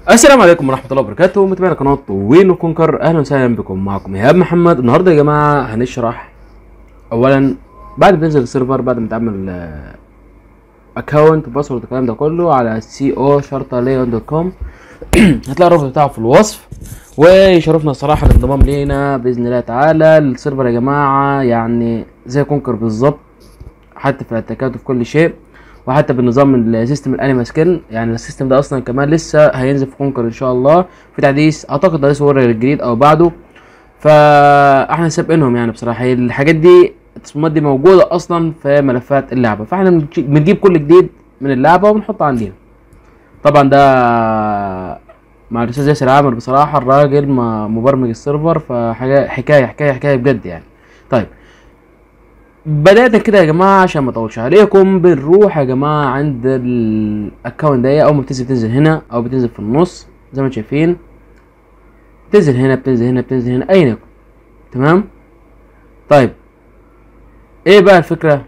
السلام عليكم ورحمة الله وبركاته متابعينا قناة وين وكونكر اهلا وسهلا بكم معكم ايهاب محمد النهارده يا جماعة هنشرح اولا بعد ما تنزل السيرفر بعد ما تعمل اكونت وباسورد الكلام ده كله على سي او شرطة ليون دوت كوم هتلاقي الرابط بتاعه في الوصف ويشرفنا الصراحة الانضمام لينا بإذن الله تعالى السيرفر يا جماعة يعني زي كونكر بالظبط حتى في الاتاكات وفي كل شيء وحتى بالنظام السيستم الانيما سكن يعني السيستم ده اصلا كمان لسه هينزل في كونكر ان شاء الله في تحديث اعتقد ده لسه ورق الجديد او بعده فاحنا سابقينهم يعني بصراحه هي الحاجات دي التصميمات دي موجوده اصلا في ملفات اللعبه فاحنا بنج- بنجيب كل جديد من اللعبه وبنحطه عندنا طبعا ده مع الاستاذ ياسر عامر بصراحه الراجل ما- مبرمج السيرفر فحاجه حكايه حكايه حكايه بجد يعني طيب بداية كده يا جماعة عشان ما اطولش عليكم بنروح يا جماعة عند الاكونت ده اول ما بتنزل بتنزل هنا او بتنزل في النص زي ما انتم شايفين بتنزل هنا بتنزل هنا بتنزل هنا اين يكن تمام طيب ايه بقى الفكرة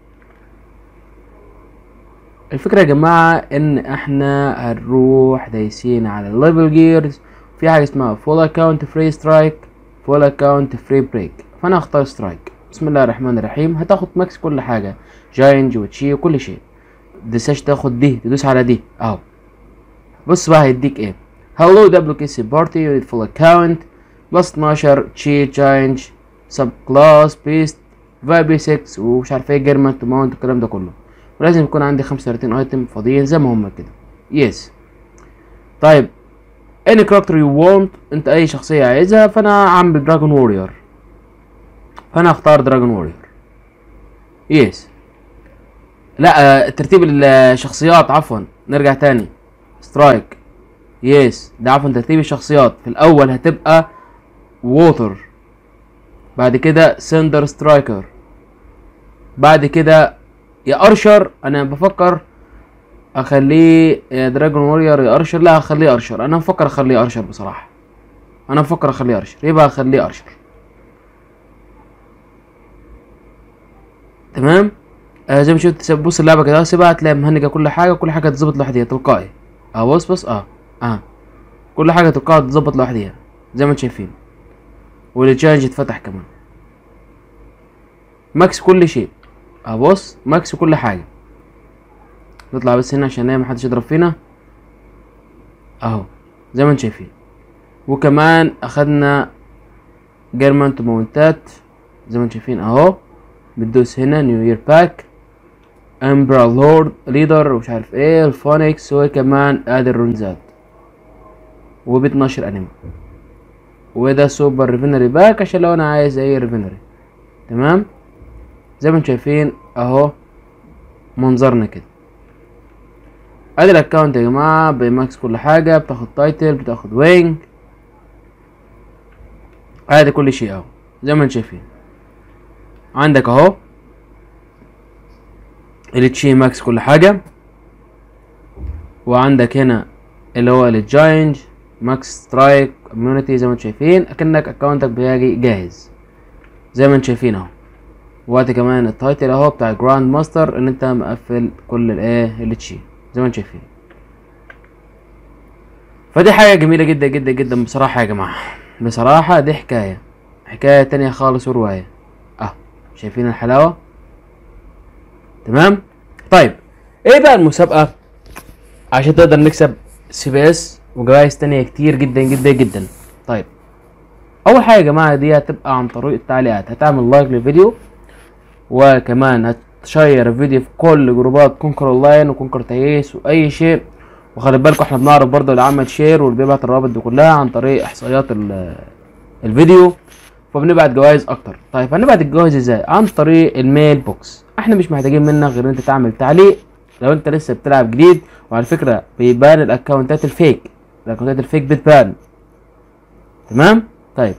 الفكرة يا جماعة ان احنا هنروح دايسين على الليفل جيرز في حاجة اسمها فول اكونت فري سترايك فول اكونت فري بريك فانا هختار سترايك بسم الله الرحمن الرحيم هتاخد ماكس كل حاجة جاينج وتشي وكل شيء متنساش تاخد دي تدوس على دي اهو بص بقى هيديك ايه هلو دبليو كي سي بارتي يونت فول اكونت بلس 12 تشي جاينج سب كلاس بيست فايبي 6 ومش عارف ايه جيرمان ماونت الكلام ده كله ولازم يكون عندي 35 ايتم فاضيين زي ما هم كده يس طيب any character you want انت اي شخصية عايزها فانا عامل دراجون وورير فانا هختار دراجون وورير يس لا آه، ترتيب الشخصيات عفوا نرجع تاني سترايك يس ده عفوا ترتيب الشخصيات في الاول هتبقى ووتر بعد كده سندر سترايكر بعد كده يا ارشر انا بفكر اخليه يا دراجون وورير يا ارشر لا اخليه ارشر انا بفكر اخليه ارشر بصراحه انا بفكر اخليه ارشر يبقى اخليه ارشر تمام آه زي ما شفت بص اللعبه كده سيبها هتلاقي مهنجه كل حاجه كل حاجه تظبط لوحديها تلقائي اه بص بص اه اه كل حاجه تلقائي تظبط لوحديها زي ما انتم شايفين والتشالنج اتفتح كمان ماكس كل شيء اه بص ماكس كل حاجه نطلع بس هنا عشان ايه محدش يضرب فينا اهو زي ما انتم شايفين وكمان اخدنا جيرمانت ماونتات زي ما انتم شايفين اهو بتدوس هنا نيو يير باك امبرا لورد ليدر ومش عارف ايه الفونكس وكمان ادي الرونزات وب 12 انمي وده سوبر ريفينري باك عشان لو انا عايز اي ريفينري تمام زي ما انتم شايفين اهو منظرنا كده ادي الاكونت يا جماعه بماكس كل حاجه بتاخد تايتل بتاخد وينج ادي كل شيء اهو زي ما انتم شايفين عندك اهو التشي ماكس كل حاجة وعندك هنا اللي هو الجاينج ماكس سترايك كوميونتي زي ما انتم شايفين اكنك اكونتك بيجي جاهز زي ما انتم شايفين اهو وقت كمان التايتل اهو بتاع جراند ماستر ان انت مقفل كل الايه التشي زي ما انتم شايفين فدي حاجة جميلة جدا جدا جدا بصراحة يا جماعة بصراحة دي حكاية حكاية تانية خالص ورواية اه شايفين الحلاوة تمام طيب ايه بقى المسابقة عشان تقدر نكسب سي بي اس وجوائز تانية كتير جدا جدا جدا طيب اول حاجة يا جماعة دي هتبقى عن طريق التعليقات هتعمل لايك للفيديو وكمان هتشير الفيديو في كل جروبات كونكر اونلاين وكونكر تايس واي شيء وخلي بالكم احنا بنعرف برضه اللي عمل شير واللي بيبعت الروابط دي كلها عن طريق احصائيات ال- الفيديو فبنبعت جوائز اكتر طيب هنبعت الجوائز ازاي عن طريق الميل بوكس احنا مش محتاجين منك غير ان انت تعمل تعليق لو انت لسه بتلعب جديد وعلى فكره بيبان الاكونتات الفيك الاكونتات الفيك بتبان تمام طيب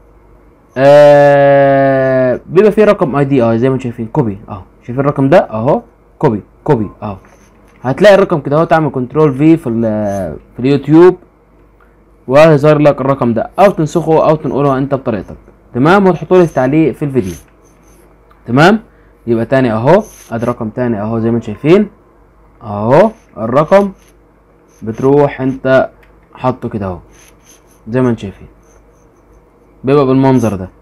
آه بيبقى فيه رقم اي دي اه زي ما انتم شايفين كوبي اهو شايفين الرقم ده اهو كوبي كوبي اهو هتلاقي الرقم كده اهو تعمل كنترول في في ال- في اليوتيوب وهيظهر لك الرقم ده او تنسخه او تنقله انت بطريقتك تمام وتحطه لي في تعليق في الفيديو تمام يبقى تاني اهو ادي رقم تاني اهو زي ما انتم شايفين اهو الرقم بتروح انت حاطه كده اهو زي ما انتم شايفين بيبقى بالمنظر ده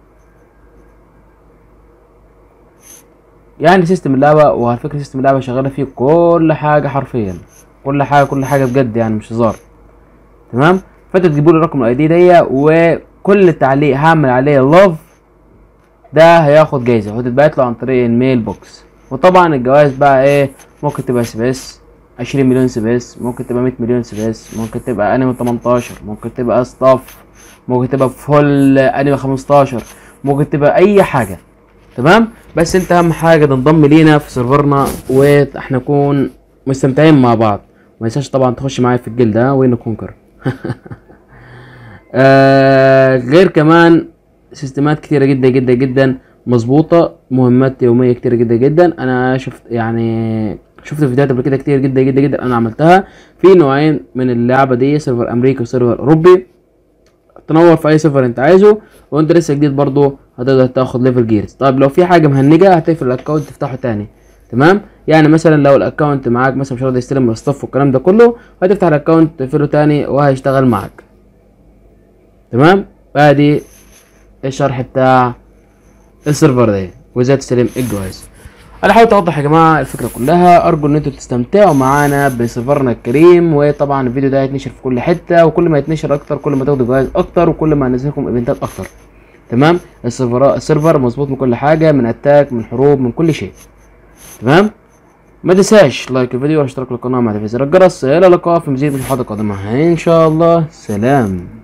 يعني سيستم اللعبة وعلى فكرة سيستم اللعبة شغالة فيه كل حاجة حرفيا كل حاجة كل حاجة بجد يعني مش هزار تمام فانت تجيبوا لي رقم الاي دي دي وكل تعليق هعمل عليه لاف ده هياخد جايزة وهتتبعت له عن طريق الميل بوكس وطبعا الجوائز بقى ايه ممكن تبقى سبيس عشرين مليون سبيس ممكن تبقى مية مليون سبيس ممكن تبقى انمي 18 ممكن تبقى ستاف ممكن تبقى فول انمي 15 ممكن تبقى اي حاجة تمام بس انت اهم حاجة تنضم لينا في سيرفرنا واحنا نكون مستمتعين مع بعض ما تنساش طبعا تخش معايا في الجلد ها وين كونكر آه غير كمان سيستمات كتيرة جدا جدا جدا مظبوطة مهمات يومية كتيرة جدا جدا انا شفت يعني شفت فيديوهات قبل كده كتير جدا جدا جدا انا عملتها في نوعين من اللعبة دي سيرفر امريكي وسيرفر اوروبي تنور في اي سيرفر انت عايزه وانت لسه جديد برضو هتقدر تاخد ليفل جيرز طيب لو في حاجة مهنجة هتقفل الاكونت تفتحه تاني تمام يعني مثلا لو الاكونت معاك مثلا مش راضي يستلم من الصف والكلام ده كله هتفتح الاكونت تقفله تاني وهيشتغل معاك تمام ادي الشرح بتاع السيرفر ده وازاي تستلم الجوائز انا حاولت اوضح يا جماعه الفكره كلها ارجو ان انتوا تستمتعوا معانا بسيرفرنا الكريم وطبعا الفيديو ده هيتنشر في كل حته وكل ما يتنشر اكتر كل ما تاخدوا جوائز اكتر وكل ما هنزل لكم ايفنتات اكتر تمام السيرفر السيرفر مظبوط من كل حاجه من اتاك من حروب من كل شيء تمام ما تنساش لايك الفيديو واشتراك القناه مع تفعيل زر الجرس الى اللقاء في مزيد من الحلقات القادمه ان شاء الله سلام